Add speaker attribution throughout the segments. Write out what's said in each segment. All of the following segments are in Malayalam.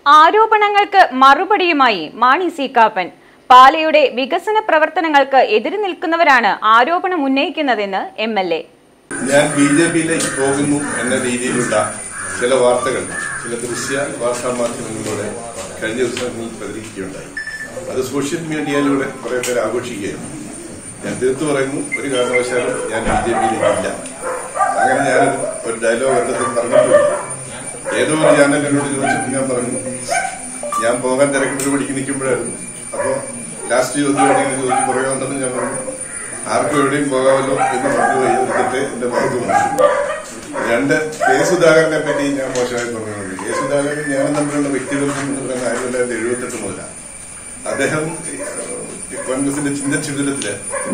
Speaker 1: ആരോപണങ്ങൾക്ക് മറുപടിയുമായി മാണി സി കാപ്പൻ പാലയുടെ വികസന പ്രവർത്തനങ്ങൾക്ക് എതിര് നിൽക്കുന്നവരാണ് ആരോപണം ഉന്നയിക്കുന്നതെന്ന് എം എൽ എ
Speaker 2: ഞാൻ ബി ജെ പിയിലേക്ക് പോകുന്നു എന്ന രീതിയിലുള്ള ചില വാർത്തകൾ ചില ദൃശ്യ വാർത്താ മാധ്യമങ്ങളിലൂടെ കഴിഞ്ഞ ദിവസങ്ങളിൽ പ്രചരിക്കുകയുണ്ടായി അത് സോഷ്യൽ മീഡിയയിലൂടെ കുറെ പേര് ആഘോഷിക്കുകയായിരുന്നു ഞാൻ തീർത്തു പറയുന്നു ഒരു കാരണവശാലും ഞാൻ ബി ജെ പിയിലേക്കില്ല അങ്ങനെ ഞാൻ ഒരു ഡയലോഗ് ഒരിടത്തും പറഞ്ഞിട്ടില്ല ഏതോ ഒരു ചാനൽ എന്നോട് ചോദിച്ചപ്പോൾ ഞാൻ പറഞ്ഞു ഞാൻ പോകാൻ തിരക്കിട്ട് പഠിക്ക് നിൽക്കുമ്പോഴായിരുന്നു അപ്പോൾ ലാസ്റ്റ് ചോദ്യമാണെങ്കിൽ ചോദിച്ചു പറയുമെന്ന് ഞാൻ പറഞ്ഞു ആർക്കും എവിടെയും പോകാമല്ലോ എന്ന് പറഞ്ഞു എടുത്തിട്ട് എന്റെ മുഖത്ത് വന്നു രണ്ട് കെ സുധാകരനെ പറ്റി ഞാൻ മോശമായി പറഞ്ഞിട്ടുണ്ട് കെ സുധാകരൻ ഞാനും തമ്മിലുള്ള വ്യക്തിബന്ധം എന്ന് പറയുന്ന ആയിരത്തി തൊള്ളായിരത്തി എഴുപത്തെട്ട് മുതലാണ് അദ്ദേഹം ഏഹ്, കോൺഗ്രസിന്റെ ചിന്തശിബിരത്തില്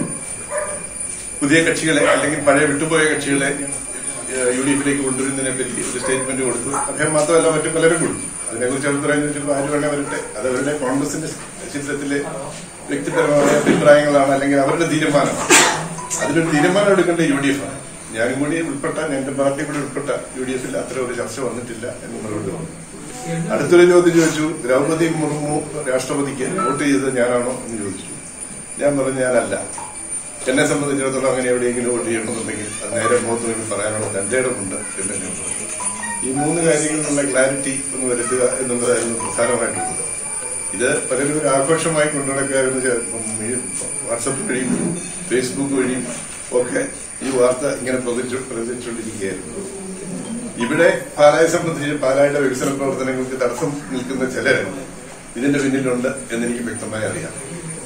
Speaker 2: പുതിയ കക്ഷികളെ അല്ലെങ്കിൽ പഴയ വിട്ടുപോയ കക്ഷികളെ ഏഹ്, യു ഡി എഫിലേക്ക് കൊണ്ടുവരുന്നതിനെ പറ്റി ഒരു സ്റ്റേറ്റ്മെന്റ് കൊടുത്തു അദ്ദേഹം മാത്രമല്ല മറ്റു പലരും കൊടുത്തു അതിനെക്കുറിച്ച് അഭിപ്രായം ചോദിച്ചപ്പോൾ ആര് വേണേ വരട്ടെ അത് അവരുടെ കോൺഗ്രസിന്റെ ചിത്രത്തിലെ വ്യക്തിപരമായ അഭിപ്രായങ്ങളാണ് അല്ലെങ്കിൽ അവരുടെ തീരുമാനമാണ് അതിലൊരു തീരുമാനം എടുക്കേണ്ട യു ഡി എഫ് ആണ് ഞാനും കൂടി ഉൾപ്പെട്ട എന്റെ പാർട്ടി കൂടി ഉൾപ്പെട്ട യു ഡി എഫിൽ അത്ര ഒരു ചർച്ച വന്നിട്ടില്ല എന്ന് മറുപടി പറഞ്ഞു അടുത്തൊരു ചോദ്യം ചോദിച്ചു ദ്രൗപദി മുർമു രാഷ്ട്രപതിക്ക് വോട്ട് ചെയ്തത് ഞാനാണോ എന്ന് ചോദിച്ചു ഞാൻ പറഞ്ഞു ഞാനല്ല എന്നെ സംബന്ധിച്ചിടത്തോളം അങ്ങനെ എവിടെയെങ്കിലും വോട്ട് ചെയ്യണമെന്നുണ്ടെങ്കിൽ അത് നേരെ മുഖത്ത് വേണ്ടി പറയാനുള്ള തന്റെ ഇടമുണ്ട് എന്ന് ഞാൻ പറഞ്ഞു ഈ മൂന്ന് കാര്യങ്ങളിലുള്ള ക്ലാരിറ്റി ഒന്ന് വരുത്തുക എന്നുള്ളതായിരുന്നു പ്രധാനമായിട്ടുള്ളത് ഇത് പലരും ഒരു ആഘോഷമായി കൊണ്ടുനടക്കാമെന്ന് ചെ- ഈ വാട്സപ്പ് വഴിയും ഫേസ്ബുക്ക് വഴിയും ഒക്കെ ഈ വാർത്ത ഇങ്ങനെ പ്രചരിച്ചു- പ്രചരിച്ചുകൊണ്ടിരിക്കുകയായിരുന്നു ഇവിടെ പാലായെ സംബന്ധിച്ച് പാലായുടെ വികസന പ്രവർത്തനങ്ങൾക്ക് തടസ്സം നിൽക്കുന്ന ചിലർ ഇതിന്റെ പിന്നിലുണ്ട് എന്നെനിക്ക് വ്യക്തമായി അറിയാം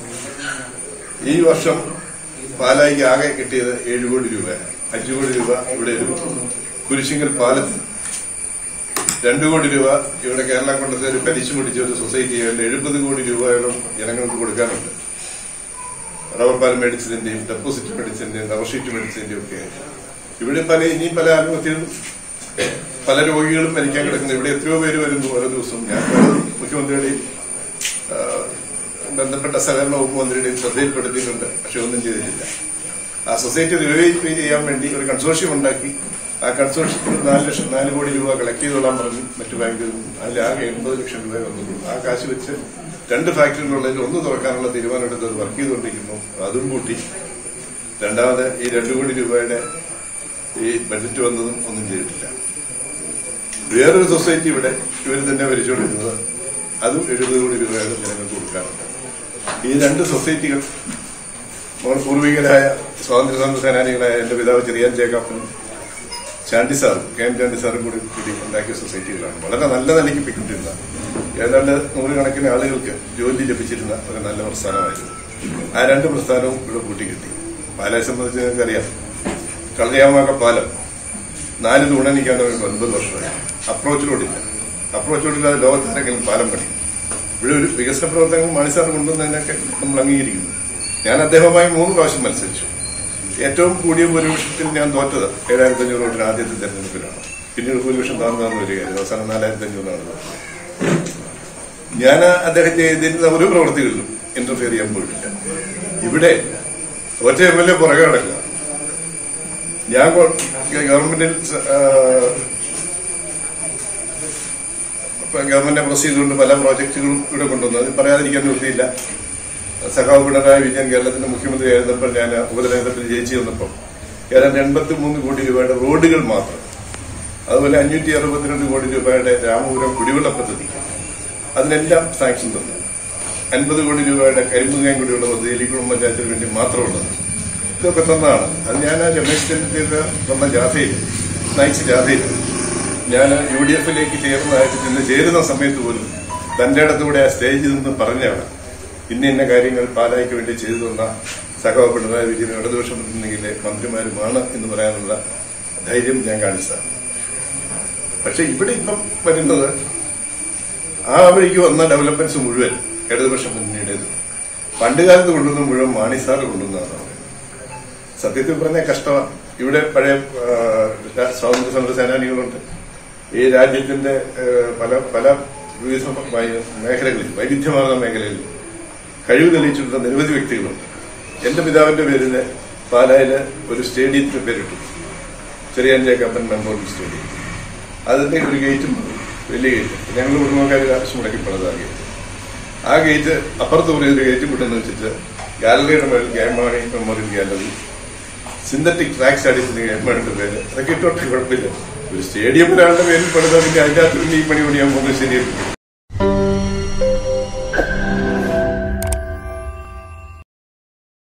Speaker 2: ഈ വർഷം പാലായിക്ക് ആകെ കിട്ടിയത് ഏഴ് കോടി രൂപയാണ് അഞ്ചു കോടി രൂപ ഇവിടെ ഒരു കുരിശിങ്കൽ പാലത്തിന് രണ്ടു കോടി രൂപ ഇവിടെ കേരള കൊണ്ടത്തെ ഒരു പലിശ പിടിച്ച ഒരു സൊസൈറ്റി വേണ്ട എഴുപത് കോടി രൂപയോളം ജനങ്ങൾക്ക് കൊടുക്കാനുണ്ട് റബ്ബർ പാൽ മെഡിസിന്റെയും ഡെപ്പോസിറ്റ് മെഡിസിന്റെയും റബ്ബർ ഷീറ്റ് മെഡിസിന്റെയും ഒക്കെ ഇവിടെ പല ഇനിയും പല ആത്മഹത്യകളും പല രോഗികളും മരിക്കാൻ കിടക്കുന്നു ഇവിടെ എത്രയോ പേര് വരുന്നു ഓരോ ദിവസവും ഞാൻ പലതും മുഖ്യമന്ത്രിയുടെയും ആ, ബന്ധപ്പെട്ട സഹകരണ വകുപ്പ് മന്ത്രിയുടെയും ശ്രദ്ധയിൽപ്പെടുത്തിയിട്ടുണ്ട് പക്ഷെ ഒന്നും ചെയ്തിട്ടില്ല ആ സൊസൈറ്റി റിവൈവ് ചെയ്യാൻ വേണ്ടി ഒരു കൺസോർഷ്യം ഉണ്ടാക്കി ആ കൺസോർഷ്യത്തിൽ നാല് ലക്ഷം നാല് കോടി രൂപ കളക്ട് ചെയ്തോളാൻ പറഞ്ഞു മറ്റു ബാങ്കുകളിൽ നിന്ന് അതിൽ ആകെ എൺപത് ലക്ഷം രൂപ വന്നുള്ളൂ ആ കാശ് വെച്ച് രണ്ട് ഫാക്ടറികളുള്ളതിൽ ഒന്ന് തുറക്കാനുള്ള തീരുമാനം എടുത്ത് അത് വർക്ക് ചെയ്തുകൊണ്ടിരിക്കുന്നു അതും കൂട്ടി രണ്ടാമത് ഈ രണ്ടു കോടി രൂപയുടെ ഈ ബഡ്ജറ്റ് വന്നതും ഒന്നും ചെയ്തിട്ടില്ല വേറൊരു സൊസൈറ്റി ഇവിടെ ഇവർ തന്നെ ഭരിച്ചുകൊണ്ടിരുന്നത് അതും എഴുപത് കോടി രൂപയാണ് ജനങ്ങൾക്ക് കൊടുക്കാറുണ്ട് ഈ രണ്ട് സൊസൈറ്റികൾ നമ്മുടെ പൂർവികരായ സ്വാതന്ത്ര്യ സമര സേനാനികളായ എന്റെ പിതാവ് ചെറിയാൻ ജേക്കപ്പനും ചാണ്ടി സാറും കെ എം ചാണ്ടി സാറും കൂടി കൂടി ഉണ്ടാക്കിയ സൊസൈറ്റികളാണ് വളരെ നല്ല നിലയ്ക്ക് പിന്നിട്ടിരുന്ന ഏതാണ്ട് നൂറുകണക്കിന് ആളുകൾക്ക് ജോലി ലഭിച്ചിരുന്ന ഒരു നല്ല പ്രസ്ഥാനമായിരുന്നു ആ രണ്ട് പ്രസ്ഥാനവും ഇവിടെ കൂട്ടിക്കിട്ടി പാലയെ സംബന്ധിച്ച് നിങ്ങൾക്കറിയാം കളയാമാക്ക പാലം നാല് തൂണനിക്കാണ് വേണ്ടി ഒൻപത് വർഷമായി അപ്രോച്ച് റോഡില്ല അപ്രോച്ച് റോഡില്ലാതെ ലോകത്താരെങ്കിലും പാലം പണി ഇവിടെ ഒരു വികസന പ്രവർത്തനങ്ങൾ മാണിസാർ കൊണ്ടുവന്നതിനൊക്കെ നമ്മൾ അംഗീകരിക്കുന്നു ഞാൻ അദ്ദേഹവുമായി മൂന്ന് പ്രാവശ്യം മത്സരിച്ചു ഏറ്റവും കൂടിയ ഭൂരിപക്ഷത്തിൽ ഞാൻ തോറ്റത് ഏഴായിരത്തി അഞ്ഞൂറ് വോട്ടിന് ആദ്യത്തെ തെരഞ്ഞെടുപ്പിലാണ് പിന്നീട് ഭൂരിപക്ഷം താഴ്ന്നു താഴ്ന്നു വരികയായിരുന്നു അവസാനം നാലായിരത്തി അഞ്ഞൂറാണ് തോറ്റത്. ഞാൻ അദ്ദേഹത്തെ ചെയ്തിരുന്ന ഒരു പ്രവൃത്തികളിലും ഇന്റർഫിയർ ചെയ്യാൻ പോയിട്ടില്ല ഇവിടെ ഒറ്റ എം എൽ എ പുറകെ കിടക്കുക ഞാൻ കൊ- ഗവൺമെന്റിൽ സ- ആ, ഇപ്പൊ ഗവൺമെന്റ് പ്രസ് ചെയ്തുകൊണ്ട് പല പ്രോജക്റ്റുകളും ഇവിടെ കൊണ്ടുവന്നു അത് പറയാതിരിക്കാൻ നിർത്തിയില്ല സഖാവ് പിണറായി വിജയൻ കേരളത്തിന്റെ മുഖ്യമന്ത്രി ആയിരുന്നപ്പോൾ ഞാൻ ഉപതെരഞ്ഞെടുപ്പിൽ ജയിച്ചു വന്നപ്പോൾ ഏതാണ്ട് എൺപത്തി മൂന്ന് കോടി രൂപയുടെ റോഡുകൾ മാത്രം അതുപോലെ അഞ്ഞൂറ്റി അറുപത്തിരണ്ട് കോടി രൂപയുടെ രാമപുരം കുടിവെള്ള പദ്ധതി അതിനെല്ലാം സാങ്ഷൻ തന്നു അൻപത് കോടി രൂപയുടെ കരിമ്പുകാൻ കൂടിയുള്ള പദ്ധതി എലിക്കുളം പഞ്ചായത്തിന് വേണ്ടി മാത്രമുള്ളത് ഇതൊക്കെ തന്നതാണ് അത് ഞാൻ ആ രമേശ് ചെന്നിത്തല തന്ന ജാഥയിൽ നയിച്ച ജാഥയിൽ ഞാൻ യു ഡി എഫിലേക്ക് ചേർന്നതായിട്ട് ചെന്ന് ചേരുന്ന സമയത്ത് പോലും തന്റെ ഇടത്തുകൂടെ ആ സ്റ്റേജിൽ നിന്ന് പറഞ്ഞാണ് ഇന്ന ഇന്ന കാര്യങ്ങൾ പാലായ്ക്ക് വേണ്ടി ചെയ്തു തന്ന സഖാവ് പിണറായി വിജയൻ ഇടതുപക്ഷ മുന്നണിയിലെ മന്ത്രിമാരുമാണ് എന്ന് പറയാനുള്ള ധൈര്യം ഞാൻ കാണിച്ചതാണ് പക്ഷെ ഇവിടെ ഇപ്പം വരുന്നത് ആ വഴിക്ക് വന്ന ഡെവലപ്മെന്റ്സ് മുഴുവൻ ഇടതുപക്ഷ മുന്നണിയുടേത് പണ്ട് കാലത്ത് കൊണ്ടുവന്ന മുഴുവൻ മാണിസാർ കൊണ്ടുവന്നതാണ് സത്യത്തിൽ പറഞ്ഞ കഷ്ടമാണ് ഇവിടെ പഴയ ആ, സ്വാതന്ത്ര്യ സമര സേനാനികളുണ്ട് ഈ രാജ്യത്തിന്റെ ആ, പല പല വിവിധ വൈ- മേഖലകളിൽ വൈവിധ്യമാർന്ന മേഖലകളിൽ കഴിവ് തെളിയിച്ചിട്ടുള്ള നിരവധി വ്യക്തികളുണ്ട് എന്റെ പിതാവിന്റെ പേരില് പാലായില് ഒരു സ്റ്റേഡിയത്തിന് പേരിട്ടു ചെറിയാൻ ജേക്കപ്പൻ മെമ്മോറിയൽ സ്റ്റേഡിയം അതിന്റെ ഒരു ഗേറ്റും വലിയ ഗേറ്റ് ഞങ്ങൾ കുടുംബക്കാർ കാശ് മുടക്കി പണിതാ ഗേറ്റ് ആ ഗേറ്റ് അപ്പുറത്ത് ഒരു ഗേറ്റ് വിട്ടെന്ന് വെച്ചിട്ട് ഗാലറിയുടെ മേളിൽ ഗേമാണി മെമ്മോറിയൽ ഗാലറി സിന്തറ്റിക് ട്രാക്സ് അടിച്ചിട്ട് ഗേമാണിന്റെ പേര് അതൊക്കെ ഇട്ടോട്ടെ കുഴപ്പമില്ല ഒരു സ്റ്റേഡിയം ഒരാളുടെ പേരിൽ പണിതാ പിന്നെ അതിന്റെ അകത്ത് പിന്നെ ഈ പണി പണിയാൻ പോകുന്നത് ശരിയല്ല